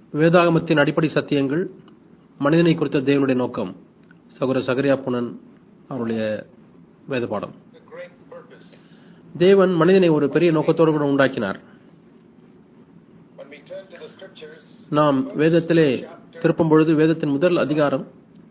வேதாகமத்தின் அடிப்படை சத்தியங்கள் மனிதனை குறித்த தேவனுடைய நோக்கம் சகுர சகரியா புனன் அவருடைய வேத பாடம் a great purpose. தேவன் மனிதனை ஒரு பெரிய நோக்கத்தோடு கூட உண்டாக்கினார் When we turn to the scriptures, நாம் வேதத்திலே திருப்பும் பொழுது வேதத்தின் முதல் அதிகாரம்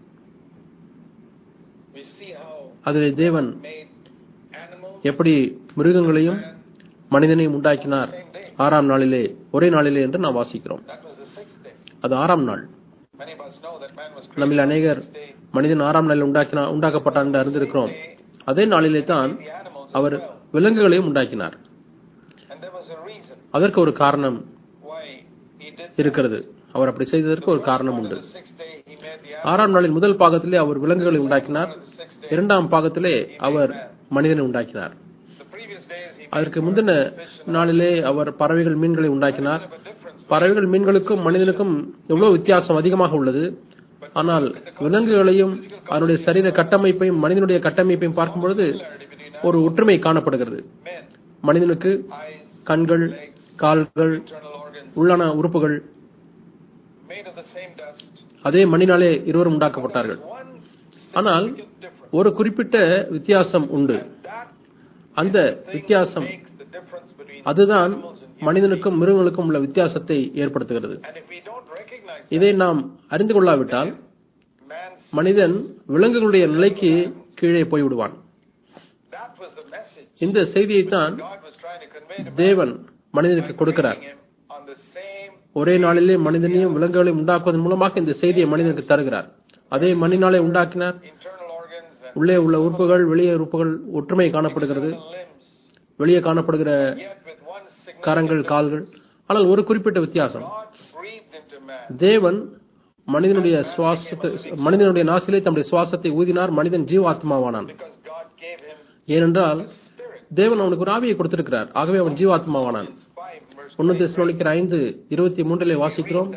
we see how அதிலே தேவன் made animals எப்படி மிருகங்களையும் மனிதனையும் உண்டாக்கினார் ஆறாம் நாளிலே ஒரே நாளிலே என்று நாம் வாசிக்கிறோம் that was the sixth day. அது ஆறாம் நாள் Many of us know that man was created நம்மில் on the அநேகர் sixth day. மனிதன் ஆறாம் நாளில் உண்டாக்கினா உண்டாக்கப்பட்டான் என்று அறிந்திருக்கிறோம் அதே நாளிலே தான் The animals our as well. விலங்குகளையும் உண்டாக்கினார் And there was a reason அதற்கு ஒரு காரணம் why he did இருக்கிறது அவர் அப்படி செய்ததற்கு ஒரு காரணம் உண்டு the sixth day he made the ஆறாம் நாளின் முதல் பாகத்திலே அவர் விலங்குகளை உண்டாக்கினார் animals. The sixth day, இரண்டாம் பாகத்திலே அவர் மனிதனை உண்டாக்கினார் the previous days he அதற்கு முந்தின நாளிலே அவர் பறவைகள் மீன்களை உண்டாக்கினார் made a difference. பறவைகள் மீன்களுக்கும் மனிதனுக்கும் எவ்வளவு வித்தியாசம் அதிகமாக உள்ளது ஆனால் விலங்குகளையும் அதனுடைய சரீர கட்டமைப்பையும் மனிதனுடைய கட்டமைப்பையும் பார்க்கும் பொழுது Similarity between ஒரு ஒற்றுமை காணப்படுகிறது men, மனிதனுக்கு eyes, கண்கள் கால்கள் internal organs, உள்ளான உறுப்புகள் made of the same dust. அதே மண்ணினாலே இருவரும் உண்டாக்கப்பட்டார்கள் One ஆனால் significant difference. ஒரு குறிப்பிட்ட வித்தியாசம் உண்டு That அந்த thing வித்தியாசம் makes the difference between அதுதான் animals and humans. மனிதனுக்கும் மிருகங்களுக்கும் உள்ள வித்தியாசத்தை ஏற்படுத்துகிறது And if we don't recognize இதை நாம் அறிந்து கொள்ளாவிட்டால் man's மனிதன் விலங்குகளுடைய நிலைக்கு கீழே போய்விடுவான் that was the message இந்த செய்தியைத்தான் God was trying to convey to man தேவன் மனிதனுக்கு கொடுக்கிறார் bringing him on the same ஒரே நாளிலே மனிதனையும் விலங்குகளையும் உண்டாக்குவதன் மூலமாக இந்த செய்தியை மனிதனுக்கு தருகிறார் அதே மண்ணினாலே உண்டாக்கினார் internal organs and உள்ளே உள்ள உறுப்புகள் வெளியே உறுப்புகள் ஒற்றுமை காணப்படுகிறது limbs, வெளியே காணப்படுகிற yet with one significant கரங்கள் கால்கள் ஆனால் ஒரு குறிப்பிட்ட வித்தியாசம் God breathed into man. தேவன் மனிதனுடைய சுவாசத்தை மனிதனுடைய நாசிலே தம்முடைய சுவாசத்தை ஊதினார் மனிதன் ஜீவாத்மாவானான் Because God gave him ஏனென்றால் spirit. தேவன் அவனுக்கு ஒரு ஆவியை கொடுத்திருக்கிறார் ஆகவே அவன் ஜீவாத்மாவானான் Five verse ஒன்னு தெசலோனிக்கர் ஐந்து இருபத்தி மூன்றிலே வாசிக்கிறோம்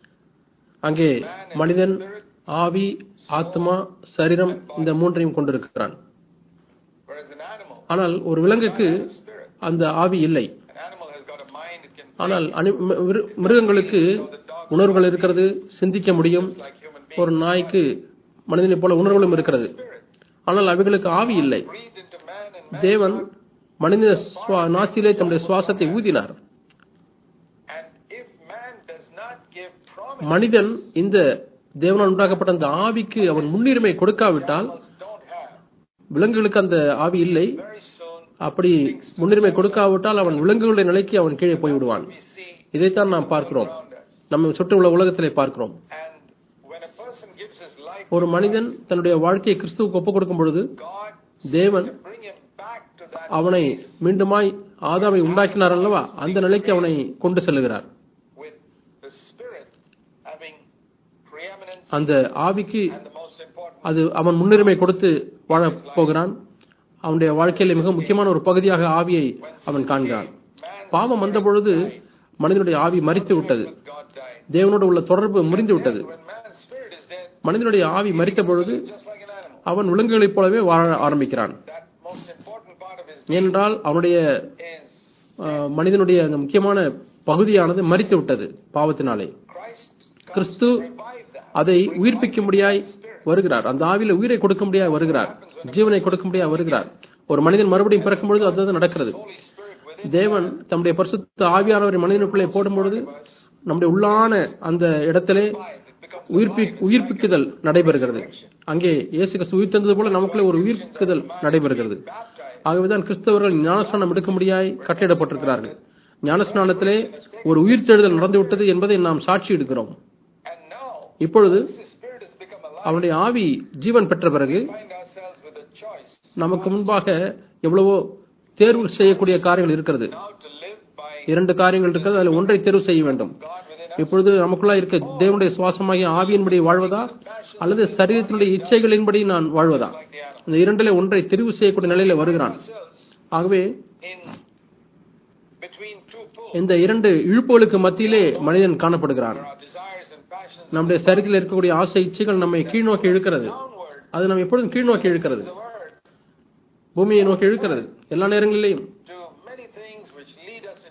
அங்கே மனிதன் ஆவி ஆத்மா சரீரம் இந்த மூன்றையும் கொண்டிருக்கிறான் whereas an animal, ஆனால் ஒரு விலங்குக்கு spirit. அந்த ஆவி இல்லை An animal has got a mind, it can ஆனால் அனி- மி- மிரு- மிருகங்களுக்கு உணர்வுகள் இருக்கிறது சிந்திக்க முடியும் like human beings. ஒரு நாய்க்கு மனிதனைப் போல உணர்வுகளும் இருக்கிறது ஆனால் அவைகளுக்கு ஆவி இல்லை Breathed into man and man. தேவன் மனித சுவா- நாசிலே தம்முடைய சுவாசத்தை ஊதினார் And if man does not give promise, மனிதன் இந்த தேவனால் உண்டாக்கப்பட்ட அந்த ஆவிக்கு அவன் முன்னுரிமை கொடுக்காவிட்டால் animals don't have. விலங்குகளுக்கு அந்த ஆவி இல்லை Very soon அப்படி முன்னுரிமை கொடுக்காவிட்டால் அவன் விலங்குகளுடைய நிலைக்கு அவன் கீழே போய்விடுவான் we see இதைத்தான் நாம் பார்க்கிறோம் around us. நம்ம சுற்றியுள்ள உலகத்திலே பார்க்கிறோம் And when a person gives his life, ஒரு மனிதன் தன்னுடைய வாழ்க்கையை கிறிஸ்துவுக்கு ஒப்புக் கொடுக்கும் பொழுது God தேவன் to bring him back to that அவனை மீண்டுமாய் ஆதாமை உண்டாக்கினார் அல்லவா அந்த நிலைக்கு அவனை கொண்டு செல்லுகிறார் with the spirit having preeminence அந்த ஆவிக்கு and the most important அது அவன் முன்னுரிமை கொடுத்து வாழப் போகிறான் அவனுடைய வாழ்க்கையில மிக முக்கியமான ஒரு பகுதியாக ஆவியை அவன் காண்கிறான் பாவம் வந்த பொழுது மனிதனுடைய ஆவி மரித்து விட்டது God died. தேவனோடு உள்ள தொடர்பு முறிந்து விட்டது When man's spirit is dead, மனிதனுடைய ஆவி மரித்த பொழுது just like an animal, அவன் விலங்குகளைப் போலவே வாழ ஆரம்பிக்கிறான் that most important part of his ஏனென்றால் அவனுடைய is ஆஹ், மனிதனுடைய அந்த முக்கியமான பகுதியானது மரித்து விட்டது பாவத்தினாலே Christ கிறிஸ்து revive that. அதை உயிர்ப்பிக்கும்படியாய் வருகிறார் அந்த ஆவியில உயிரை கொடுக்கும்படியாய் வருகிறார் ஜீவனை கொடுக்கும்படியாய் வருகிறார் ஒரு மனிதன் மறுபடியும் பிறக்கும் பொழுது அதுதான் நடக்கிறது Holy Spirit within தேவன் தம்முடைய பரிசுத்த ஆவியானவரை மனிதனுக்குள்ளே போடும் பொழுது நம்முடைய உள்ளான அந்த இடத்திலே it becomes உயிர்ப்பி உயிர்ப்பிக்குதல் நடைபெறுகிறது அங்கே இயேசு கிறிஸ்து உயிர் தந்தது போல நமக்குள்ளே ஒரு உயிர்ப்பிக்குதல் நடைபெறுகிறது baptized. ஆகவேதான் கிறிஸ்தவர்கள் ஞானஸ்நானம் எடுக்கும்படியாய் கட்டளிடப்பட்டிருக்கிறார்கள் ஞானஸ்நானத்திலே ஒரு உயிர்த்தெழுதல் நடந்துவிட்டது என்பதை நாம் சாட்சி எடுக்கிறோம் And now, இப்பொழுது the Spirit has become alive. அவனுடைய ஆவி ஜீவன் பெற்ற பிறகு find ourselves with a choice நமக்கு முன்பாக எவ்வளவோ தேர்வு செய்யக்கூடிய காரியங்கள் இருக்கிறது now to live by இரண்டு காரியங்கள் இருக்கிறது அதில் ஒன்றை தேர்வு செய்ய வேண்டும் God within us. இப்பொழுது நமக்குள்ள இருக்க தேவனுடைய சுவாசமாகிய ஆவியின்படி வாழ்வதா அல்லது சரீரத்தினுடைய இச்சைகளின்படி நான் வாழ்வதா Like the animal. இந்த இரண்டிலே ஒன்றை தெரிவு செய்யக்கூடிய நிலையில வருகிறான் Ourselves ஆகவே in between two poles. இந்த இரண்டு இழுப்புகளுக்கு மத்தியிலே மனிதன் காணப்படுகிறான் Our desires and passions நம்முடைய சரீரத்தில் இருக்கக்கூடிய ஆசை இச்சைகள் நம்மை கீழ்நோக்கி இழுக்கிறது downward அது நம்ம எப்பொழுதும் கீழ்நோக்கி இழுக்கிறது of earth பூமியை நோக்கி இழுக்கிறது எல்லா நேரங்களிலேயும் to many things which lead us into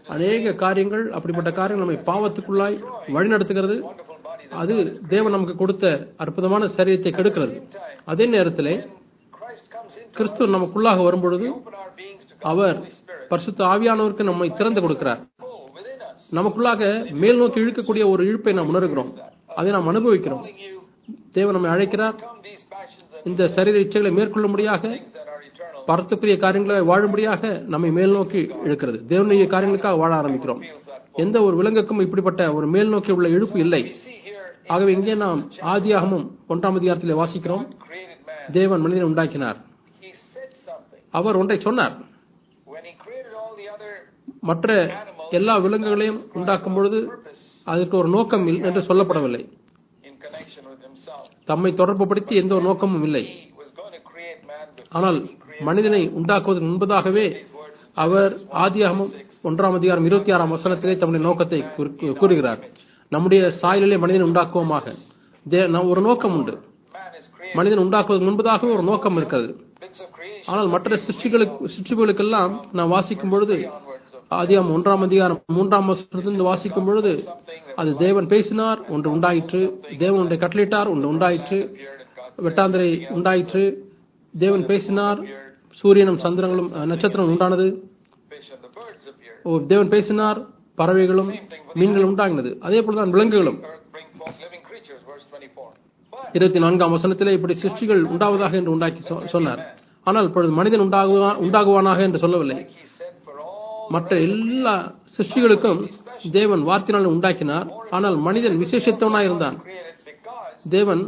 அநேக காரியங்கள் அப்படிப்பட்ட காரியங்கள் நம்மை பாவத்துக்குள்ளாய் வழிநடத்துகிறது wonderful body that அது தேவன் நமக்கு கொடுத்த அற்புதமான சரீரத்தை கெடுக்கிறது அதே நேரத்திலே Christ comes into கிறிஸ்து நமக்குள்ளாக வரும்பொழுது open our beings to God, our Holy Spirit, பரிசுத்த ஆவியானவருக்கு நம்மை திறந்து கொடுக்கிறார் full within us, நமக்குள்ளாக மேல் நோக்கி இழுக்கக்கூடிய ஒரு இழுப்பை நாம் உணர்கிறோம் அதை நாம் அனுபவிக்கிறோம் calling you தேவன் நம்மை அழைக்கிறார் come these passions and இந்த சரீர இச்சைகளை மேற்கொள்ளும்படியாக things that are eternal. பரத்துக்குரிய காரியங்களை வாழும்படியாக நம்மை மேல் நோக்கி இழுக்கிறது தேவனுடைய காரியங்களுக்காக வாழ ஆரம்பிக்கிறோம் Feels that எந்த ஒரு விலங்குக்கும் இப்படிப்பட்ட ஒரு மேல் நோக்கி உள்ள இழுப்பு இல்லை we see here ஆகவே இங்கே நாம் ஆதியாகமும் ஒன்றாம் அதிகாரத்திலே வாசிக்கிறோம் created man. தேவன் மனிதனை உண்டாக்கினார் He said something. அவர் ஒன்றை சொன்னார் When he created all the other மற்ற எல்லா விலங்குகளையும் உண்டாக்கும் பொழுது purpose அதற்கு ஒரு நோக்கம் இல்லை என்று சொல்லப்படவில்லை in connection with himself, தம்மை தொடர்புபடுத்தி எந்த ஒரு நோக்கமும் இல்லை he was going to create man before ஆனால் he created மனிதனை உண்டாக்குவதற்கு முன்பதாகவே these words. அவர் ஆதியாகமம் ஒன்றாம் அதிகாரம் இருபத்தி ஆறாம் வசனத்திலே தம்முடைய நோக்கத்தை கூறு- கூறுகிறார் நம்முடைய சாயலிலே மனிதனை உண்டாக்குவோமாக தே- நம் ஒரு நோக்கம் உண்டு Man is created மனிதன் உண்டாக்குவதற்கு முன்பதாகவே ஒரு நோக்கம் இருக்கிறது bits of creation ஆனால் மற்ற சிருஷ்டிகளுக்கு சிருஷ்டிகளுக்கெல்லாம் நாம் வாசிக்கும் பொழுது onwards of ஆதியாம் ஒன்றாம் அதிகாரம் மூன்றாம் வசனத்திலிருந்து வாசிக்கும் பொழுது something that அது தேவன் பேசினார் ஒன்று உண்டாயிற்று தேவன் ஒன்றை கட்டளையிட்டார் ஒன்று உண்டாயிற்று appeared and God வெட்டாந்தரை உண்டாயிற்று தேவன் பேசினார் சூரியனும் சந்திரங்களும் அஹ், நட்சத்திரம் உண்டானது fish and the birds appeared. ஓ, தேவன் பேசினார் பறவைகளும் மீன்கள் உண்டாகினது அதே போலதான் விலங்குகளும் Earth bring forth living creatures, verse 24. But இருபத்தி நான்காம் வசனத்திலே இப்படி சிருஷ்டிகள் உண்டாவதாக என்று உண்டாக்கி சொ- சொன்னார் ஆனால் இப்பொழுது மனிதன் உண்டாகுவா உண்டாகுவானாக என்று சொல்லவில்லை like he said, for all மற்ற எல்லா சிருஷ்டிகளுக்கும் தேவன் வார்த்தையினால் உண்டாக்கினார் ஆனால் மனிதன் விசேஷத்தவனாய் இருந்தான் created because தேவன்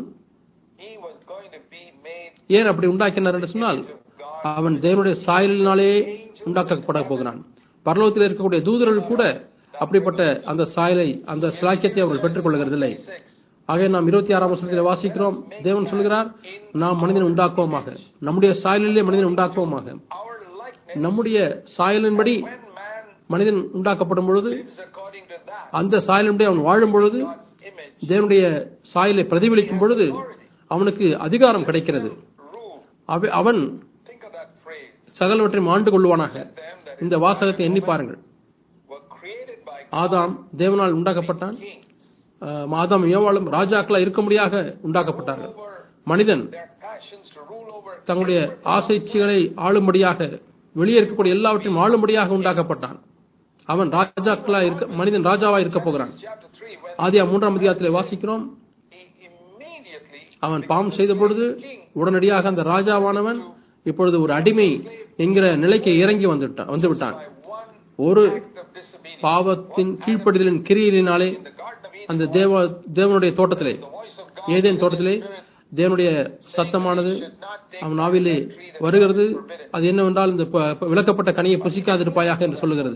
he was going to be made ஏன் அப்படி உண்டாக்கினார் என்று சொன்னால் to God. அவன் தேவனுடைய சாயலினாலே உண்டாக்கப்பட போகிறான் பரலோகத்தில் இருக்கக்கூடிய தூதர்கள் கூட அப்படிப்பட்ட அந்த சாயலை அந்த சிலாக்கியத்தை அவர்கள் பெற்றுக் கொள்கிறதில்லை ஆகவே நாம் இருபத்தி ஆறாம் வருஷத்தில் வாசிக்கிறோம் தேவன் சொல்கிறார் நாம் மனிதனை உண்டாக்குவோமாக நம்முடைய சாயலிலே மனிதனை உண்டாக்குவோமாக Our likeness, நம்முடைய சாயலின்படி when man மனிதன் உண்டாக்கப்படும் பொழுது lives according to that, அந்த சாயலின்படி அவன் வாழும் பொழுது God's image, தேவனுடைய சாயலை பிரதிபலிக்கும் பொழுது அவனுக்கு அதிகாரம் கிடைக்கிறது rule. அவ- அவன் Think of that phrase. சகலவற்றையும் ஆண்டு கொள்வானாக Them that இந்த வாசகத்தை எண்ணி பாருங்கள் were created by ஆதாம் தேவனால் உண்டாக்கப்பட்டான் kings ஆஹ் ஆதாம் ஏவாளும் ராஜாக்களா இருக்கும்படியாக உண்டாக்கப்பட்டார்கள் over மனிதன் their passions to rule over தங்களுடைய ஆசைச்சிகளை ஆளும்படியாக வெளியே இருக்கக்கூடிய எல்லாவற்றையும் ஆளும்படியாக உண்டாக்கப்பட்டான் அவன் ராஜாக்களா இருக்க மனிதன் ராஜாவா இருக்க போகிறான் chapter 3 when ஆதியா மூன்றாம் அதிகாரத்திலே வாசிக்கிறோம் he immediately அவன் பாவம் செய்த பொழுது உடனடியாக அந்த ராஜாவானவன் இப்பொழுது ஒரு அடிமை என்கிற நிலைக்கு இறங்கி வந்துவிட்டான் வந்து விட்டான் by one ஒரு act of disobedience பாவத்தின் கீழ்ப்படிதலின் கிரியினாலே in the garden of Eden அந்த தேவ தேவனுடைய தோட்டத்திலே the voice of God Eden தோட்டத்திலே தேவனுடைய சத்தமானது should not take அவன் நாவிலே வருகிறது அது என்னவென்றால் இந்த ப- ப- விளக்கப்பட்ட கனியை புசிக்காதிருப்பாயாக என்று சொல்லுகிறது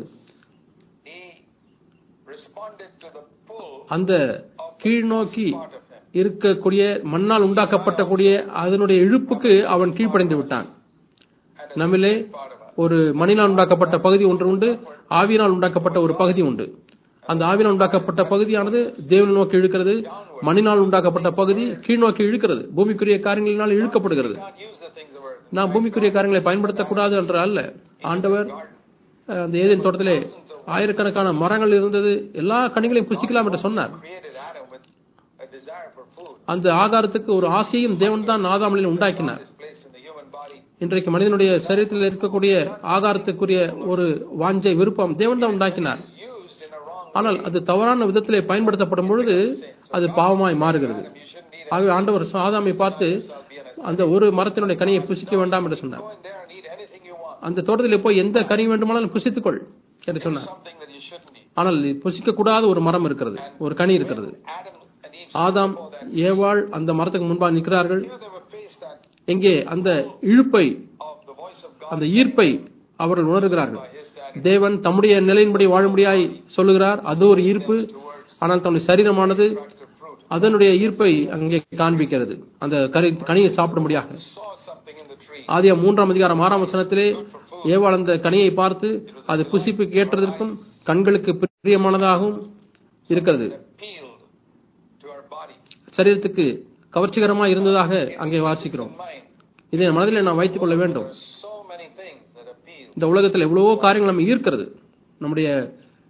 he responded to the pull அந்த கீழ்நோக்கி part of him இருக்கக்கூடிய மண்ணால் உண்டாக்கப்பட்டக்கூடிய அதனுடைய இழுப்புக்கு அவன் கீழ்ப்படைந்து விட்டான் and நம்மிலே part of us ஒரு மணினால் உண்டாக்கப்பட்ட பகுதி ஒன்று உண்டு ஆவியினால் உண்டாக்கப்பட்ட ஒரு பகுதி உண்டு அந்த ஆவியினால் உண்டாக்கப்பட்ட பகுதியானது தேவனை நோக்கி இழுக்கிறது மணினால் உண்டாக்கப்பட்ட பகுதி கீழ்நோக்கி இழுக்கிறது பூமிக்குரிய காரியங்களினால் இழுக்கப்படுகிறது can't use the things of earth நாம் பூமிக்குரிய காரியங்களை பயன்படுத்தக்கூடாது என்ற அல்ல ஆண்டவர் அஹ், அந்த ஏதேன் தோட்டத்திலே ஆயிரக்கணக்கான மரங்கள் இருந்தது எல்லா கனிகளையும் புசிக்கலாம் என்று சொன்னார் created Adam with a desire for food அந்த ஆகாரத்துக்கு ஒரு ஆசையும் தேவன் தான் ஆதாமலில் உண்டாக்கினார் is placed in the human body இன்றைக்கு மனிதனுடைய சரீரத்தில் இருக்கக்கூடிய ஆகாரத்துக்குரிய ஒரு வாஞ்சை விருப்பம் தேவன் தான் உண்டாக்கினார் is used in a wrong ஆனால் அது தவறான விதத்திலே பயன்படுத்தப்படும் பொழுது அது பாவமாய் மாறுகிறது you shouldn't eat ஆகவே ஆண்டவர் ஆதாமை பார்த்து அந்த ஒரு மரத்தினுடைய கனியை புசிக்க வேண்டாம் என்று சொன்னார் go in there and eat anything you want அந்த தோட்டத்தில் போய் எந்த கனி வேண்டுமானாலும் புசித்துக்கொள் என்று சொன்னார் something that you shouldn't eat ஆனால் புசிக்க கூடாத ஒரு மரம் இருக்கிறது ஒரு கனி இருக்கிறது Adam and Eve ஆதாம் ஏவாள் அந்த மரத்துக்கு முன்பாக நிற்கிறார்கள் here they were faced that எங்கே அந்த இழுப்பை of the voice of God அந்த ஈர்ப்பை அவர்கள் உணர்கிறார்கள் by his daddy தேவன் தம்முடைய நிலையின்படி வாழும்படியாய் சொல்லுகிறார் அது ஒரு ஈர்ப்பு ஆனால் தன்னுடைய சரீரமானது to fruit அதனுடைய ஈர்ப்பை அங்கே காண்பிக்கிறது அந்த கரி கனியை சாப்பிடும்படியாக saw something in the tree ஆதியா மூன்றாம் அதிகாரம் ஆறாம் வசனத்திலே ஏவாள் அந்த கனியை பார்த்து அது புசிப்பு கேட்டதற்கும் கண்களுக்கு பிரியமானதாகவும் இருக்கிறது appealed to our body சரீரத்துக்கு கவர்ச்சிகரமாக இருந்ததாக அங்கே வாசிக்கிறோம் mind இதை மனதில் நாம் வைத்துக் கொள்ள வேண்டும் there's so many things that appeal இந்த உலகத்தில் எவ்வளவோ காரியங்கள் நம்ம ஈர்க்கிறது நம்முடைய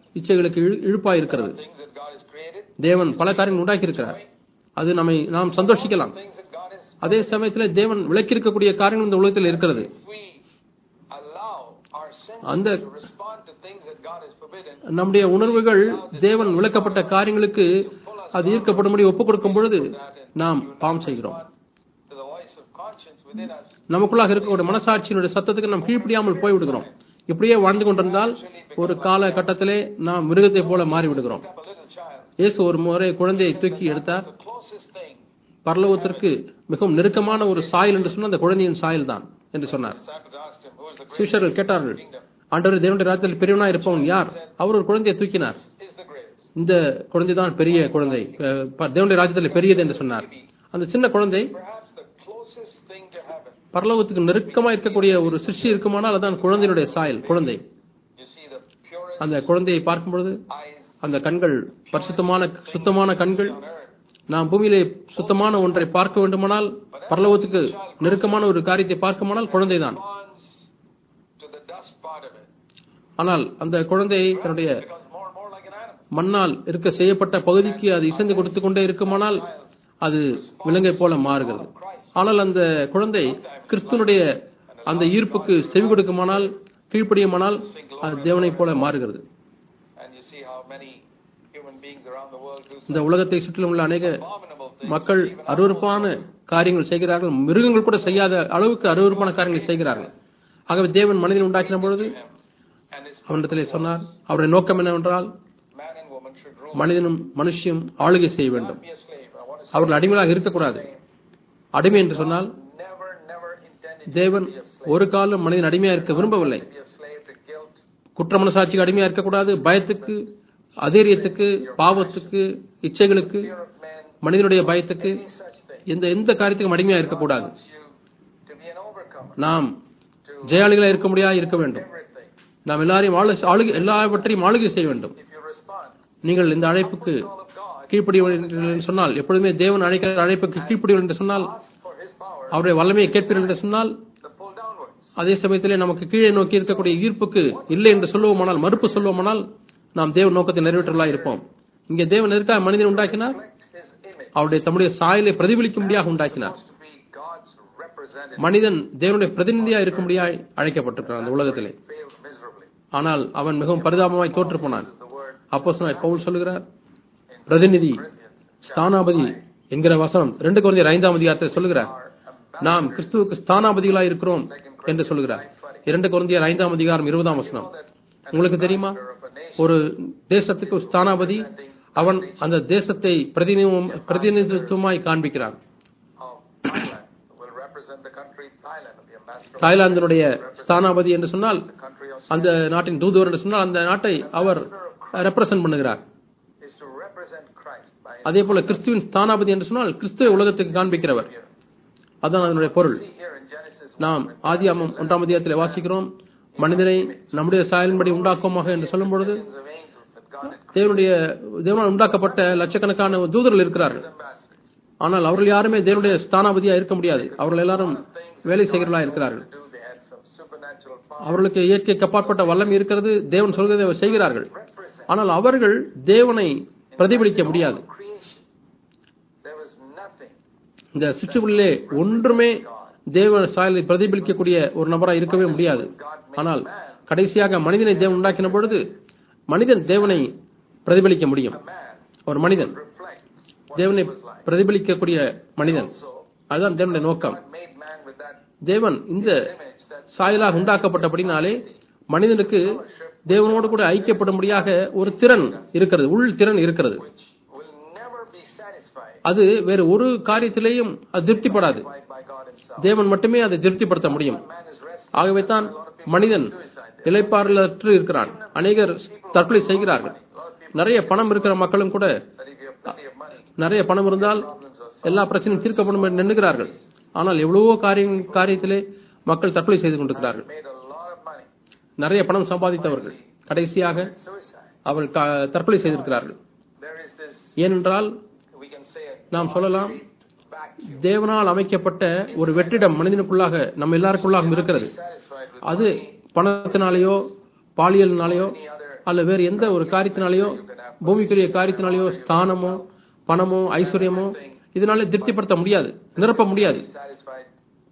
இச்சைகளுக்கு இழு- இழுப்பாய் இருக்கிறது Things that God has created, தேவன் பல காரியங்கள் உண்டாக்கி இருக்கிறார் அது நம்மை நாம் சந்தோஷிக்கலாம் things that God has. அதே சமயத்தில் தேவன் விளக்கியிருக்கக்கூடிய காரியங்கள் இந்த உலகத்தில் இருக்கிறது If we allow our அந்த- senses to respond to things that God has forbidden, நம்முடைய உணர்வுகள் தேவன் விளக்கப்பட்ட காரியங்களுக்கு அது ஈர்க்கப்படும்படி ஒப்புக் கொடுக்கும் பொழுது நாம் பாவம் செய்கிறோம் to the voice of conscience within us, நமக்குள்ளாக இருக்கக்கூடிய மனசாட்சியினுடைய சத்தத்துக்கு நாம் கீழ்ப்படியாமல் போய்விடுகிறோம் இப்படியே வாழ்ந்து கொண்டிருந்தால் ஒரு காலகட்டத்திலே நாம் மிருகத்தை போல மாறி விடுகிறோம் have a little child. இயேசு ஒரு முறை குழந்தையை தூக்கி எடுத்தார் The closest thing. பரலோகத்திற்கு மிகவும் நெருக்கமான ஒரு சாயல் என்று சொன்னால் அந்த குழந்தையின் சாயல் தான் என்று சொன்னார் Disciples asked him, Who is the greatest சீஷர்கள் கேட்டார்கள் kingdom? ஆண்டவர் தேவனுடைய ராஜ்யத்தில் பெரியவனா இருப்பவன் யார் அவர் ஒரு குழந்தையை தூக்கினார் Is the greatest. இந்த குழந்தை தான் பெரிய குழந்தை அஹ், ப- தேவனுடைய ராஜ்யத்தில் பெரியது என்று சொன்னார் அந்த சின்ன குழந்தை Perhaps the closest thing to heaven. பரலோகத்துக்கு நெருக்கமா இருக்கக்கூடிய ஒரு சிருஷ்டி இருக்குமானால் அதான் குழந்தையினுடைய சாயல் குழந்தை You see the purest அந்த குழந்தையை பார்க்கும் பொழுது eyes அந்த கண்கள் பரிசுத்தமான சுத்தமான கண்கள் on earth. நாம் பூமியிலே சுத்தமான ஒன்றை பார்க்க வேண்டுமானால் பரலோகத்துக்கு நெருக்கமான ஒரு காரியத்தை பார்க்குமானால் குழந்தைதான் Responds to the dust part of it. ஆனால் அந்த குழந்தை தன்னுடைய Becomes more and more like an animal. மண்ணால் இருக்க செய்யப்பட்ட பகுதிக்கு அது இசைந்து கொடுத்து கொண்டே இருக்குமானால் அது விலங்கை போல மாறுகிறது ஆனால் அந்த குழந்தை கிறிஸ்துவனுடைய அந்த ஈர்ப்புக்கு செவி கொடுக்குமானால் கீழ்ப்படியுமானால் அது தேவனைப் போல மாறுகிறது And you see how many human beings around the world do இந்த உலகத்தை சுற்றிலும் உள்ள அநேக abominable things. மக்கள் அருவருப்பான காரியங்கள் செய்கிறார்கள் மிருகங்கள் கூட செய்யாத அளவுக்கு அருவருப்பான காரியங்களை செய்கிறார்கள் ஆகவே தேவன் மனிதனை உண்டாக்கின பொழுது And his அவனிடத்திலே சொன்னார் அவருடைய நோக்கம் என்னவென்றால் man and woman should rule. மனிதனும் மனுஷியும் ஆளுகை செய்ய வேண்டும் Be a slave. I want to say அவர்கள் அடிமையாக இருக்கக்கூடாது அடிமை என்று சொன்னால் never, never intended தேவன் ஒரு காலம் மனிதன் அடிமையா இருக்க விரும்பவில்லை to be a slave to guilt, குற்ற மனசாட்சிக்கு அடிமையா இருக்கக்கூடாது பயத்துக்கு அதேரியத்துக்கு பாவத்துக்கு இச்சைகளுக்கு fear of men, மனிதனுடைய பயத்துக்கு any such thing. எந்த எந்த காரியத்துக்கும் அடிமையா இருக்கக்கூடாது wants you to be an overcomer, நாம் to ஜெயாளிகளா இருக்க முடியா இருக்க வேண்டும் everything. நாம் எல்லாரையும் ஆளு ஆளுகை எல்லாவற்றையும் ஆளுகை செய்ய வேண்டும் If you respond, நீங்கள் இந்த அழைப்புக்கு call of God, கீழ்ப்படிவீர்கள் என்று சொன்னால் எப்பொழுதுமே தேவன் அழைக்கிற அழைப்புக்கு கீழ்ப்படிவீர்கள் என்று சொன்னால் ask for his power அவருடைய வல்லமையை கேட்பீர்கள் என்று சொன்னால் to pull downwards. அதே சமயத்திலே நமக்கு கீழே நோக்கி இருக்கக்கூடிய ஈர்ப்புக்கு இல்லை என்று சொல்லுவோமானால் மறுப்பு சொல்லுவோமானால் நாம் தேவன் நோக்கத்தை நிறைவேற்றலா இருப்போம் இங்கே தேவன் எதற்காக மனிதன் உண்டாக்கினார் Reflect his image. அவருடைய தம்முடைய சாயலை பிரதிபலிக்கும்படியாக உண்டாக்கினார் Supposed to be God's representative. மனிதன் தேவனுடைய பிரதிநிதியா இருக்கும்படியாய் அழைக்கப்பட்டிருக்கிறான் அந்த உலகத்திலே Failed miserably. ஆனால் அவன் மிகவும் பரிதாபமாய் தோற்று போனான் This is the word அப்போ பவுல் சொல்லுகிறார் பிரதிநிதி ஸ்தானாபதி என்கிற வசனம் ரெண்டு குழந்தையர் ஐந்தாம் அதிகாரத்தை சொல்லுகிறார் நாம் கிறிஸ்துவுக்கு ஸ்தானாபதிகளாய் இருக்கிறோம் என்று சொல்லுகிறார் இரண்டு குழந்தையர் ஐந்தாம் அதிகாரம் இருபதாம் வசனம் உங்களுக்கு தெரியுமா ஒரு தேசத்துக்கு ஒரு ஸ்தானாபதி அவன் அந்த தேசத்தை பிரதிநிதித்துவம் பிரதிநிதித்துவமாய் காண்பிக்கிறான் of Thailand will represent the country Thailand, the ambassador of தாய்லாந்தினுடைய ஸ்தானாபதி என்று சொன்னால் the country of அந்த நாட்டின் தூதுவர் என்று சொன்னால் அந்த நாட்டை அவர் ரெப்ரசன்ட் பண்ணுகிறார் is to represent Christ by his அதே போல கிறிஸ்துவின் ஸ்தானாபதி என்று சொன்னால் கிறிஸ்துவை உலகத்துக்கு காண்பிக்கிறவர் அதான் அதனுடைய பொருள் see here in Genesis நாம் ஆதியாமம் ஒன்றாம் அதிகாரத்தில் வாசிக்கிறோம் மனிதனை நம்முடைய சாயலின்படி உண்டாக்குவோமாக என்று சொல்லும் பொழுது millions of angels that God had தேவனுடைய தேவனால் உண்டாக்கப்பட்ட லட்சக்கணக்கான தூதர்கள் இருக்கிறார்கள் ambassadors. ஆனால் அவர்கள் யாருமே தேவனுடைய ஸ்தானாபதியா இருக்க முடியாது அவர்கள் எல்லாரும் வேலை செய்கிறவர்களா இருக்கிறார்கள் Do they had some supernatural power அவர்களுக்கு இயற்கைக்கு அப்பாற்பட்ட வல்லமை இருக்கிறது தேவன் சொல்வதை அவர் செய்கிறார்கள் represent ஆனால் அவர்கள் தேவனை பிரதிபலிக்க முடியாது creation. There was nothing இந்த சிற்றுக்குள்ளே ஒன்றுமே தேவ சாயலை பிரதிபலிக்கக்கூடிய ஒரு நபராக இருக்கவே முடியாது ஆனால் கடைசியாக மனிதனை தேவன் உண்டாக்கின பொழுது மனிதன் தேவனை பிரதிபலிக்க முடியும் a man ஒரு மனிதன் reflect what தேவனை he was like. பிரதிபலிக்கக்கூடிய மனிதன் So அதுதான் தேவனுடைய நோக்கம் God made man with that தேவன் இந்த image that சாயலாக உண்டாக்கப்பட்டபடினாலே மனிதனுக்கு தேவனோடு கூட ஐக்கியப்படும்படியாக ஒரு திறன் இருக்கிறது உள் திறன் இருக்கிறது which will never be satisfied அது வேறு ஒரு காரியத்திலேயும் அது திருப்திப்படாது by, by God himself. தேவன் மட்டுமே அதை திருப்திப்படுத்த முடியும் Man is restless. ஆகவே தான் மனிதன் இலைப்பாறலற்று இருக்கிறான் அநேகர் தற்கொலை செய்கிறார்கள் நிறைய பணம் இருக்கிற மக்களும் கூட That if you have plenty of money, நிறைய பணம் இருந்தால் problems are solved. எல்லா பிரச்சனையும் தீர்க்கப்படும் என்று எண்ணுகிறார்கள் ஆனால் எவ்வளவோ காரியம் காரியத்திலே மக்கள் தற்கொலை செய்து கொண்டிருக்கிறார்கள் Made a lot of money. நிறைய பணம் சம்பாதித்தவர்கள் கடைசியாக Suicide. அவர்கள் க- தற்கொலை செய்திருக்கிறார்கள் There is this, ஏனென்றால் we can say, a நாம் சொல்லலாம் vacuum. தேவனால் அமைக்கப்பட்ட ஒரு வெற்றிடம் மனிதனுக்குள்ளாக நம்ம எல்லாருக்குள்ளாகவும் இருக்கிறது Satisfied with அது பணத்தினாலேயோ பாலியல்னாலேயோ any other அல்ல வேறு எந்த ஒரு காரியத்தினாலேயோ பூமிக்குரிய காரியத்தினாலேயோ ஸ்தானமோ பணமோ ஐஸ்வர்யமோ இதனாலே திருப்திப்படுத்த முடியாது நிரப்ப முடியாது Be satisfied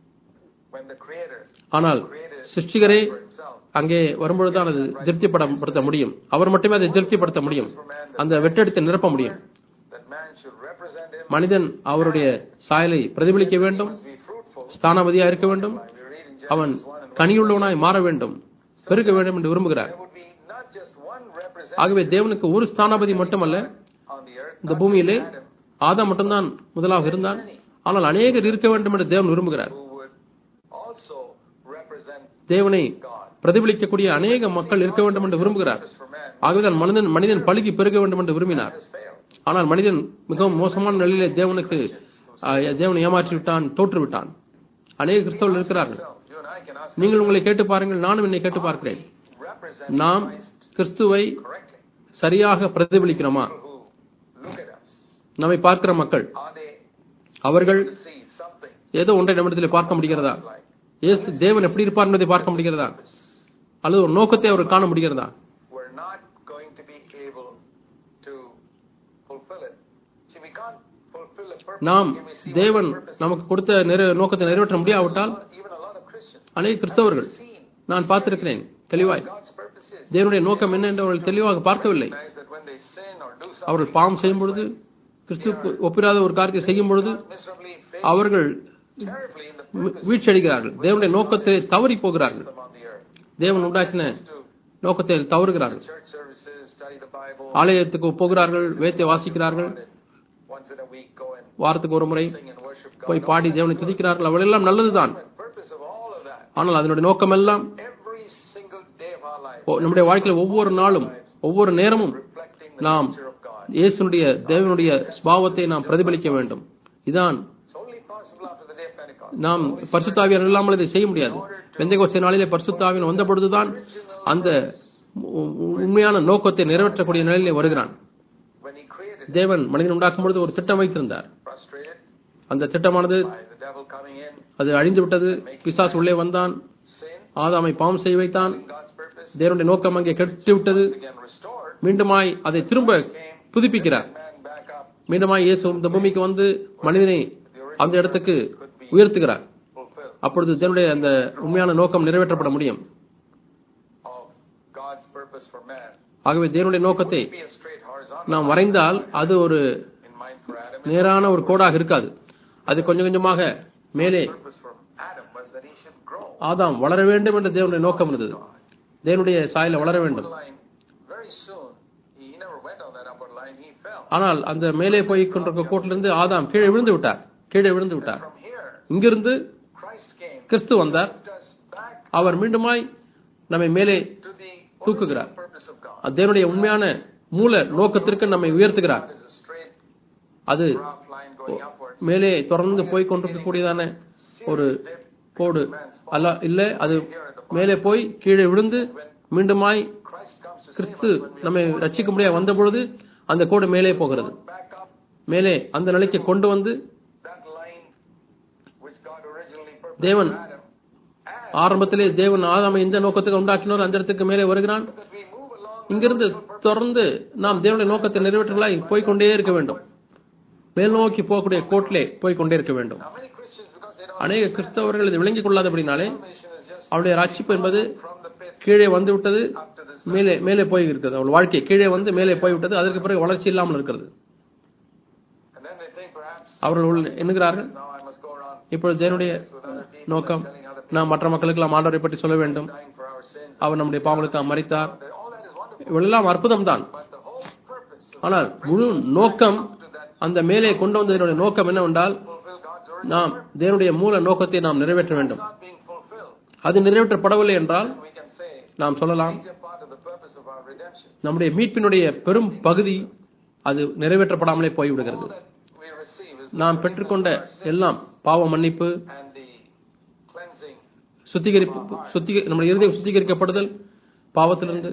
when the Creator ஆனால் created சிருஷ்டிகரே for Himself. அங்கே வரும்பொழுதுதான் அது திருப்திப்படுத்த முடியும் அவர் மட்டுமே அதை திருப்திப்படுத்த முடியும் அந்த வெற்றெடுத்தை நிரப்ப முடியும் That man should represent Him, மனிதன் அவருடைய சாயலை பிரதிபலிக்க வேண்டும் must be fruitful. ஸ்தானபதியா இருக்க வேண்டும் We read in அவன் Genesis 1 and 1. கனியுள்ளவனாய் மாற வேண்டும் பெருக வேண்டும் என்று விரும்புகிறார் There would be not just one representative ஆகவே தேவனுக்கு ஒரு ஸ்தானாபதி மட்டுமல்ல on the earth, இந்த not பூமியிலே just Adam, ஆதாம் மட்டும்தான் முதலாக இருந்தான் ஆனால் அநேகர் இருக்க வேண்டும் என்று தேவன் விரும்புகிறார் who would also represent தேவனை God. பிரதிபலிக்கக்கூடிய அநேக மக்கள் இருக்க வேண்டும் என்று விரும்புகிறார் Purpose for man ஆகவேதான் மனிதன் மனிதன் பழுகி பெருக வேண்டும் என்று விரும்பினார் has failed. ஆனால் மனிதன் மிகவும் மோசமான நிலையிலே தேவனுக்கு ஆஹ், தேவனை ஏமாற்றி விட்டான் தோற்று விட்டான் அநேக கிறிஸ்தவர்கள் இருக்கிறார்கள் So, you and I can ask நீங்கள் உங்களை கேட்டு பாருங்கள் நானும் என்னை கேட்டு பார்க்கிறேன் represent நாம் Christ கிறிஸ்துவை correctly. சரியாக பிரதிபலிக்கிறோமா People who look at us, நம்மை பார்க்கிற மக்கள் are they அவர்கள் to see something ஏதோ ஒன்றை நம்மிடத்தில் பார்க்க முடிகிறதா like ஏசு தேவன் எப்படி இருப்பார் என்பதை பார்க்க முடிகிறதா அல்லது ஒரு நோக்கத்தை அவர் காண முடிகிறதா we're not going to be able to fulfill it. See, we can't fulfill a purpose. நாம் Can we see தேவன் what the purpose நமக்கு கொடுத்த நிறை- நோக்கத்தை நிறைவேற்ற முடியாவிட்டால் is? Even a lot of Christians அநேக கிறிஸ்தவர்கள் seen நான் பார்த்திருக்கிறேன் தெளிவாய் God's purpose is. தேவனுடைய நோக்கம் என்ன என்று அவர்கள் தெளிவாக பார்க்கவில்லை Recognize that when they sin or do something அவர்கள் பாவம் செய்யும் பொழுது கிறிஸ்துவுக்கு ஒப்பிராத ஒரு காரியத்தை செய்யும் பொழுது miserably, fail அவர்கள் terribly in the வீ- வீழ்ச்சியடைகிறார்கள் தேவனுடைய நோக்கத்தை தவறி போகிறார்கள் purpose on the earth. தேவன் உண்டாக்கின To நோக்கத்தை தவறுகிறார்கள் church services, study the Bible, ஆலயத்துக்கு போகிறார்கள் வேத்தை வாசிக்கிறார்கள் once in a week go and வாரத்துக்கு ஒரு முறை sing and worship God. போய் பாடி தேவனை துதிக்கிறார்கள் அவளெல்லாம் நல்லதுதான் The purpose of all of that, ஆனால் அதனுடைய நோக்கம் எல்லாம் every single day of our life, ஓ- நம்முடைய வாழ்க்கையில ஒவ்வொரு நாளும் ஒவ்வொரு நேரமும் reflecting the நாம் nature of God. இயேசுனுடைய தேவனுடைய ஸ்பாவத்தை நாம் பிரதிபலிக்க வேண்டும் இதான் It's only possible after the day of Pentecost. நாம் பரிசுத்தாவியர் இல்லாமல் இதை செய்ய முடியாது பெந்தைகோஸ்தே நாளிலே பரிசுத்தாவின் வந்த பொழுதுதான் அந்த உ- உ- உண்மையான நோக்கத்தை நிறைவேற்றக்கூடிய நிலையிலே வருகிறான் When he created, தேவன் மனிதன் உண்டாக்கும் பொழுது ஒரு திட்டம் வைத்திருந்தார் frustrated அந்த திட்டமானது by the devil coming in, அது அழிந்து விட்டது பிசாசு உள்ளே வந்தான் sin, ஆதாமை பாவம் செய்ய வைத்தான் in God's purpose, தேவனுடைய நோக்கம் அங்கே கெட்டு விட்டது once again restored, மீண்டுமாய் அதை திரும்ப புதுப்பிக்கிறார் man back up, மீண்டுமாய் இயேசு இந்த பூமிக்கு வந்து மனிதனை அந்த இடத்துக்கு உயர்த்துகிறார் fulfilled அப்பொழுது தேவனுடைய அந்த உண்மையான நோக்கம் நிறைவேற்றப்பட முடியும் of God's purpose for man. ஆகவே தேவனுடைய நோக்கத்தை Be a straight horizontal நாம் வரைந்தால் அது ஒரு in mind for Adam. நேரான ஒரு கோடாக இருக்காது அது கொஞ்சம் கொஞ்சமாக மேலே purpose for Adam was that he should grow. ஆதாம் வளர வேண்டும் என்ற தேவனுடைய நோக்கம் இருந்தது தேவனுடைய சாயல வளர வேண்டும் Line, very soon, he, he never went on that upward line, he fell. ஆனால் அந்த மேலே போய் கொண்டிருக்க கோட்டிலிருந்து ஆதாம் கீழே விழுந்து விட்டார் கீழே விழுந்து விட்டார் From here, இங்கிருந்து Christ came, கிறிஸ்து வந்தார் moved us back அவர் மீண்டுமாய் நம்மை மேலே to the தூக்குகிறார் original purpose of God. தேவனுடைய உண்மையான மூல நோக்கத்திற்கு நம்மை உயர்த்துகிறார் God is a straight அது graph line going upwards. மேலே தொடர்ந்து போய் கொண்டிருக்கக்கூடியதான ஒரு கோடு அல்ல இல்ல அது மேலே போய் கீழே விழுந்து மீண்டுமாய் Christ comes to save Kristu us when we நம்மை ரட்சிக்க முடியாது வந்த பொழுது அந்த கோடு மேலே போகிறது back up மேலே அந்த நிலைக்கு கொண்டு வந்து that line which God originally purposed தேவன் for Adam. And ஆரம்பத்திலே தேவன் ஆதாமை எந்த நோக்கத்துக்கு உண்டாக்கினார் அந்த இடத்துக்கு மேலே வருகிறான் that we move along இங்கிருந்து தொடர்ந்து நாம் தேவனுடைய நோக்கத்தை நிறைவேற்றலாய் போய்க்கொண்டே இருக்க வேண்டும் மேல் நோக்கி போகக்கூடிய கோட்டிலே போய்க்கொண்டே இருக்க வேண்டும் Now many Christians, because they don't அநேக கிறிஸ்தவர்கள் இதை விளங்கிக் கொள்ளாதபடினாலே salvation is just அவருடைய ரட்சிப்பு என்பது from the pit கீழே வந்து விட்டது up to this. மேலே மேலே போய் இருக்கிறது அவள் வாழ்க்கை கீழே வந்து மேலே போய் விட்டது அதற்கு பிறகு வளர்ச்சி இல்லாமல் இருக்கிறது And then they think perhaps அவர்கள் உள் எண்ணுகிறார்கள் now I must go around இப்பொழுது தேவனுடைய with other people நோக்கம் telling other people நாம் மற்ற மக்களுக்கு நாம் ஆண்டவரை பற்றி சொல்ல வேண்டும் dying for our sins. அவர் நம்முடைய பாவங்களுக்கு மறித்தார் That- All that is wonderful. இவளெல்லாம் அற்புதம் தான் But the whole purpose of ஆனால் முழு நோக்கம் to that அந்த மேலே கொண்டு வந்ததனுடைய நோக்கம் என்னவென்றால் fulfill God's original நாம் தேவனுடைய மூல நோக்கத்தை நாம் நிறைவேற்ற வேண்டும் not being fulfilled. அது நிறைவேற்றப்படவில்லை என்றால் We can say நாம் சொல்லலாம் major part of the purpose of our redemption. நம்முடைய மீட்பினுடைய பெரும் பகுதி அது நிறைவேற்றப்படாமலே போய்விடுகிறது All that we receive is நாம் பெற்றுக்கொண்ட எல்லாம் பாவ மன்னிப்பு and the cleansing. சுத்திகரிப்பு சுத்திக நம்முடைய இறுதி சுத்திகரிக்கப்படுதல் பாவத்திலிருந்து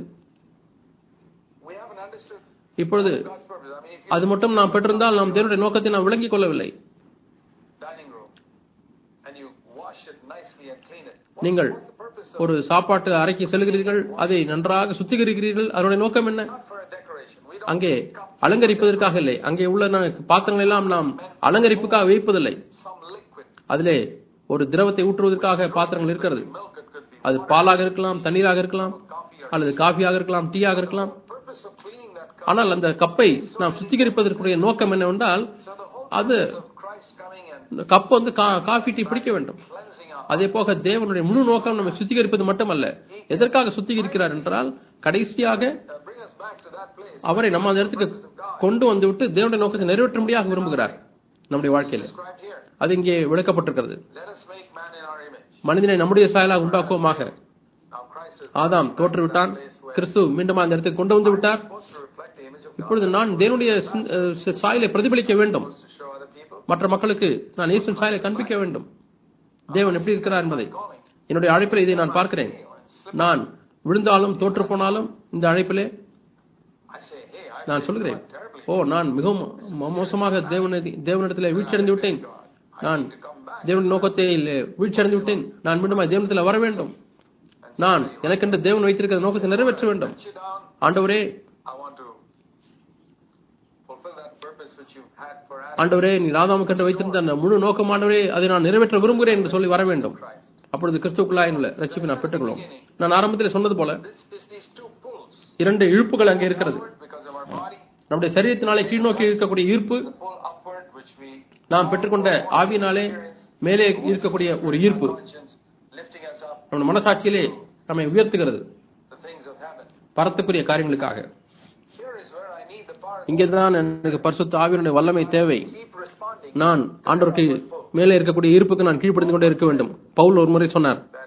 We haven't understood இப்பொழுது God's purpose. I mean, if அது மட்டும் நாம் பெற்றிருந்தால் நாம் தேவனுடைய நோக்கத்தை நாம் விளங்கிக் கொள்ளவில்லை you dining room and you wash wash it nicely and clean it. நீங்கள் What's the purpose of ஒரு சாப்பாட்டு அறைக்கு செல்கிறீர்கள் அதை நன்றாக சுத்திகரிக்கிறீர்கள் அதனுடைய நோக்கம் என்ன Not for a decoration. We don't அங்கே அலங்கரிப்பதற்காக இல்லை அங்கே உள்ள நா- பாத்திரங்கள் எல்லாம் நாம் அலங்கரிப்புக்காக வைப்பதில்லை some liquid. அதிலே ஒரு திரவத்தை ஊற்றுவதற்காக பாத்திரங்கள் இருக்கிறது Milk it could be அது பாலாக இருக்கலாம் தண்ணீராக இருக்கலாம் coffee or அல்லது காஃபியாக இருக்கலாம் டீயாக இருக்கலாம் purpose of cleaning that cup. ஆனால் அந்த கப்பை நாம் சுத்திகரிப்பதற்குரிய நோக்கம் என்னவென்றால் So the whole அது purpose of Christ coming and இந்த கப் வந்து கா- காஃபி டீ பிடிக்க வேண்டும் cleansing our அதே போக தேவனுடைய முழு நோக்கம் நம்ம சுத்திகரிப்பது மட்டுமல்ல எதற்காக சுத்திகரிக்கிறார் என்றால் கடைசியாக uh, bring us back to that place. அவரை நம்ம அந்த இடத்துக்கு கொண்டு வந்து விட்டு தேவனுடைய நோக்கத்தை நிறைவேற்றும்படியாக விரும்புகிறார் நம்முடைய வாழ்க்கையில Described here. அது இங்கே விளக்கப்பட்டிருக்கிறது Let us make man in our image. மனிதனை நம்முடைய சாயலாக உண்டாக்குவோமாக Now Christ is ஆதாம் தோற்றுவிட்டான் கிறிஸ்து மீண்டும் அந்த இடத்துக்கு கொண்டு வந்து விட்டார் supposed to reflect the image of God. இப்பொழுது நான் தேவனுடைய சிந்- அஹ் சாயலை பிரதிபலிக்க வேண்டும் Supposed to show other people. மற்ற மக்களுக்கு நான் இயேசுவின் சாயலை காண்பிக்க வேண்டும் தேவன் எப்படி இருக்கிறார் என்பதை Calling. என்னுடைய அழைப்பில் இதை நான் பார்க்கிறேன் நான் விழுந்தாலும் தோற்று போனாலும் இந்த அழைப்பிலே I say, hey, I நான் did சொல்கிறேன் quite terribly. ஓ நான் மிகவும் மோ- மோசமாக தேவனை தேவனிடத்தில் வீழ்ச்சியடைந்து விட்டேன் நான் To come back. தேவன் நோக்கத்தை வீழ்ச்சியடைந்து விட்டேன் நான் மீண்டும் தேவனத்தில் வர வேண்டும் நான் எனக்கென்று தேவன் வைத்திருக்கிற நோக்கத்தை நிறைவேற்ற வேண்டும் Sit you down. ஆண்டவரே I want to fulfill that purpose which you had for Adam. ஆண்டவரே நீ ராதாமுக்கென்று வைத்திருந்த அந்த முழு நோக்கம் ஆண்டவரே அதை நான் நிறைவேற்ற விரும்புகிறேன் என்று சொல்லி வர வேண்டும் Christ. அப்பொழுது கிறிஸ்துக்குள்ளாய் உள்ள ரட்சிப்பை நான் பெற்றுக்கொள்ளும் நான் ஆரம்பத்தில் சொன்னது போல This is these two pulls. இரண்டு இழுப்புகள் அங்கே இருக்கிறது Upward because of our body, நம்முடைய சரீரத்தினாலே கீழ்நோக்கி இருக்கக்கூடிய ஈர்ப்பு the pull upward which we நாம் பெற்றுக்கொண்ட ஆவியினாலே மேலே இருக்கக்கூடிய ஒரு ஈர்ப்பு conscience lifting us up நம்ம மனசாட்சியிலே நம்மை உயர்த்துகிறது the things of heaven. பரத்துக்குரிய காரியங்களுக்காக Here is where I need the power. இங்கேதான் எனக்கு பரிசுத்த ஆவியினுடைய வல்லமை தேவை Keep responding நான் ஆண்டவருக்கு மேலே இருக்கக்கூடிய ஈர்ப்புக்கு நான் கீழ்ப்படிந்து கொண்டே இருக்க வேண்டும் பவுல் ஒரு முறை சொன்னார் that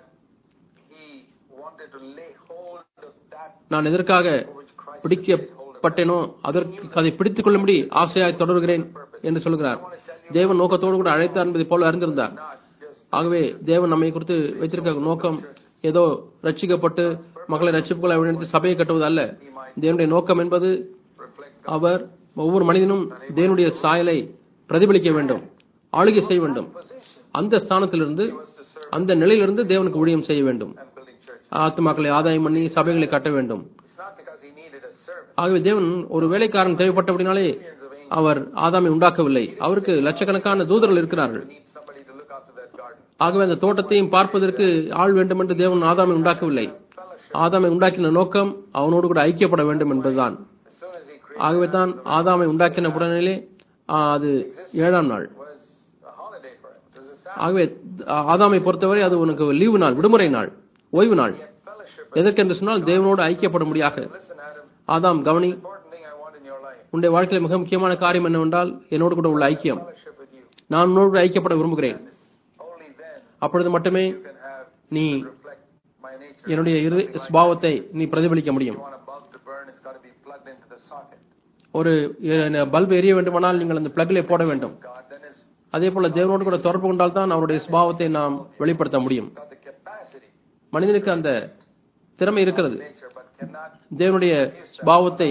he wanted to lay hold of that நான் எதற்காக for which Christ பிடிக்கப்பட்டேனோ அதற்கு அதை பிடித்துக் கொள்ளும்படி ஆசையாய் தொடர்கிறேன் என்று சொல்கிறார் தேவன் நோக்கத்தோடு கூட அழைத்தார் என்பதை போல அறிந்திருந்தார் not just ஆகவே தேவன் நம்மை குறித்து வைத்திருக்க நோக்கம் ஏதோ ரட்சிக்கப்பட்டு மக்களை ரட்சிப்புகளை வழிநடத்தி சபையை கட்டுவது அல்ல தேவனுடைய நோக்கம் என்பது reflect அவர் ஒவ்வொரு மனிதனும் தேவனுடைய சாயலை பிரதிபலிக்க வேண்டும் ஆளுகை செய்ய வேண்டும் position அந்த ஸ்தானத்திலிருந்து was to serve அந்த நிலையிலிருந்து தேவனுக்கு ஊழியம் செய்ய வேண்டும் and building church. ஆத்மாக்களை ஆதாயம் பண்ணி சபைகளை கட்ட வேண்டும் It's not because he needed a servant. ஆகவே தேவன் ஒரு வேலைக்காரன் தேவைப்பட்டபடினாலே Millions of angels அவர் ஆதாமை உண்டாக்கவில்லை அவருக்கு லட்சக்கணக்கான தூதர்கள் இருக்கிறார்கள் need somebody to look after that garden. ஆகவே அந்த தோட்டத்தையும் பார்ப்பதற்கு ஆள் வேண்டும் என்று தேவன் ஆதாமை உண்டாக்கவில்லை Fellowship. ஆதாமை உண்டாக்கின நோக்கம் அவனோடு கூட ஐக்கியப்பட வேண்டும் என்பதுதான் As soon as he created ஆகவே தான் ஆதாமை உண்டாக்கின உடனே ஆ, அது ஏழாம் நாள் was a holiday for him. It was a Sabbath. ஆகவே ஆதாமை பொறுத்தவரை அது உனக்கு லீவு நாள் விடுமுறை நாள் ஓய்வு நாள் He had fellowship. எதற்கென்று சொன்னால் தேவனோடு ஐக்கியப்படும்படியாக Listen, Adam, ஆதாம் கவனி important thing I want in your life. உன்னுடைய வாழ்க்கையில் மிக முக்கியமான காரியம் என்னவென்றால் என்னோடு கூட உள்ள ஐக்கியம் Fellowship with you. நான் உன்னோடு கூட ஐக்கியப்பட விரும்புகிறேன் Only then அப்பொழுது மட்டுமே you can have நீ reflect my nature. என்னுடைய இரு சுபாவத்தை நீ பிரதிபலிக்க முடியும் You want a bulb to burn, it's got to be plugged into the socket. ஒரு பல்பு எரிய வேண்டுமானால் நீங்கள் அந்த பிளக்ல போட வேண்டும் God then has அதே போல தேவனோடு கூட தொடர்பு கொண்டால் தான் அவருடைய சுபாவத்தை நாம் வெளிப்படுத்த முடியும் got the capacity, மனிதனுக்கு அந்த திறமை இருக்கிறது nature, but cannot தேவனுடைய சுபாவத்தை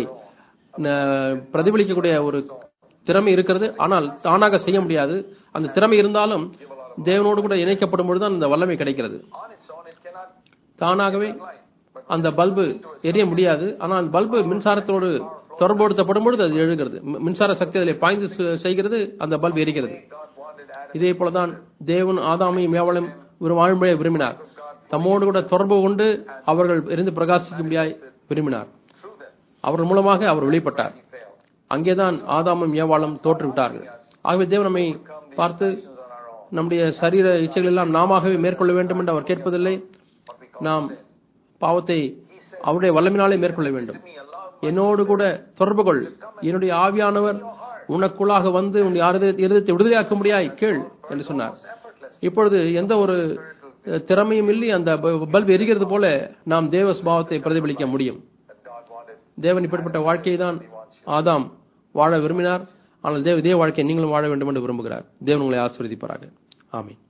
ந- பிரதிபலிக்கக்கூடிய ஒரு திறமை இருக்கிறது ஆனால் தானாக செய்ய முடியாது அந்த திறமை இருந்தாலும் தேவனோடு கூட இணைக்கப்படும் பொழுது அந்த வல்லமை கிடைக்கிறது on its own, it cannot தானாகவே light. But அந்த பல்பு எரிய முடியாது ஆனால் பல்பு மின்சாரத்தோடு தொடர்புபடுத்தப்படும் பொழுது அது எழுகிறது மி- மின்சார சக்தி அதில் பாய்ந்து செ- செய்கிறது அந்த பல்பு எரிகிறது God wanted Adam இதே போலதான் தேவன் ஆதாமையும் மேவளும் ஒரு வாழ்முறையை விரும்பினார் தம்மோடு கூட தொடர்பு கொண்டு அவர்கள் இருந்து பிரகாசிக்கும்படியாய் விரும்பினார் through them. அவர்கள் மூலமாக அவர் வெளிப்பட்டார் He failed. அங்கேதான் ஆதாமும் ஏவாளும் தோற்றுவிட்டார்கள் ஆகவே தேவன் நம்மை பார்த்து Actions on our own. நம்முடைய சரீர இச்சைகள் எல்லாம் நாமவே மேற்கொள்ள வேண்டும் என்று அவர் கேட்பதில்லை What we call நாம் sin. பாவத்தை அவருடைய வல்லமினாலே மேற்கொள்ள வேண்டும் Me allow என்னோடு கூட தொடர்பு கொள் என்னுடைய ஆவியானவர் உனக்குள்ளாக வந்து உன் இருதயத்தை விடுதலையாக்க முடியாய் கேள் என்று சொன்னார் effortless. இப்பொழுது எந்த ஒரு அஹ், திறமையும் இல்லை அந்த ப- பல்பு எரிகிறது போல நாம் தேவ சுபாவத்தை பிரதிபலிக்க முடியும் That God wanted. தேவன் இப்படிப்பட்ட வாழ்க்கையை தான் ஆதாம் வாழ விரும்பினார் ஆனால் தேவ இதே வாழ்க்கையை நீங்களும் வாழ வேண்டும் என்று விரும்புகிறார் தேவன் உங்களை ஆசீர்வதிப்பாராக ஆமென்